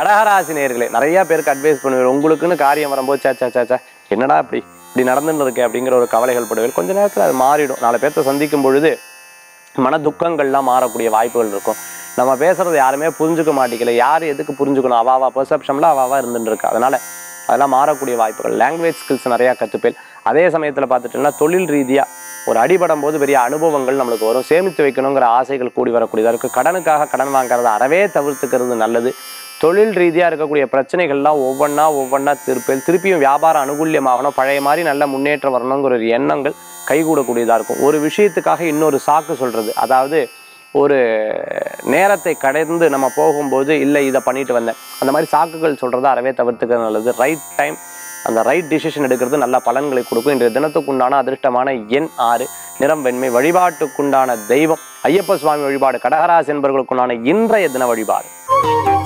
கடகராசி நேர்களே நிறைய பேருக்கு அட்வைஸ் பண்ணுவேன் உங்களுக்குன்னு காரியம் வரும்போது சே சே சே சே என்னடா இப்படி இப்படி நடந்துன்னு இருக்கே அப்படிங்கிற ஒரு கவலைகள் படுவேன் கொஞ்ச நேரத்தில் அது மாறிடும் நாலு பேர்த்த சந்திக்கும் பொழுது மன துக்கங்கள்லாம் மாறக்கூடிய வாய்ப்புகள் இருக்கும் நம்ம பேசுறது யாருமே புரிஞ்சுக்க மாட்டேங்கல யார் எதுக்கு புரிஞ்சுக்கணும் அவாவா பெர்செப்ஷனில் அவாவா இருந்துட்டு இருக்கு அதனால அதெல்லாம் மாறக்கூடிய வாய்ப்புகள் லாங்குவேஜ் ஸ்கில்ஸ் நிறையா கற்றுப்பேன் அதே சமயத்தில் பார்த்துட்டோம்னா தொழில் ரீதியாக ஒரு அடிபடும் போது பெரிய அனுபவங்கள் நம்மளுக்கு வரும் சேமித்து வைக்கணுங்கிற ஆசைகள் கூடி வரக்கூடியதாக இருக்குது கடனுக்காக கடன் வாங்குறத அறவே தவிர்த்துக்கிறது நல்லது தொழில் ரீதியாக இருக்கக்கூடிய பிரச்சனைகள்லாம் ஒவ்வொன்றா ஒவ்வொன்றா திருப்பேன் திருப்பியும் வியாபாரம் அனுகூல்யமாகணும் பழைய மாதிரி நல்ல முன்னேற்றம் வரணுங்கிற ஒரு எண்ணங்கள் கைகூடக்கூடியதாக இருக்கும் ஒரு விஷயத்துக்காக இன்னொரு சாக்கு சொல்கிறது அதாவது ஒரு நேரத்தை கடந்து நம்ம போகும்போது இல்லை இதை பண்ணிட்டு வந்தேன் அந்த மாதிரி சாக்குகள் சொல்கிறத அறவே தவிர்த்துக்கிறது நல்லது ரைட் டைம் அந்த ரைட் டிசிஷன் எடுக்கிறது நல்ல பலன்களை கொடுக்கும் இன்றைய தினத்துக்குண்டான அதிர்ஷ்டமான எண் ஆறு நிறம் வெண்மை வழிபாட்டுக்குண்டான தெய்வம் ஐயப்ப சுவாமி வழிபாடு கடகராசி என்பவர்களுக்குண்டான இன்றைய தின வழிபாடு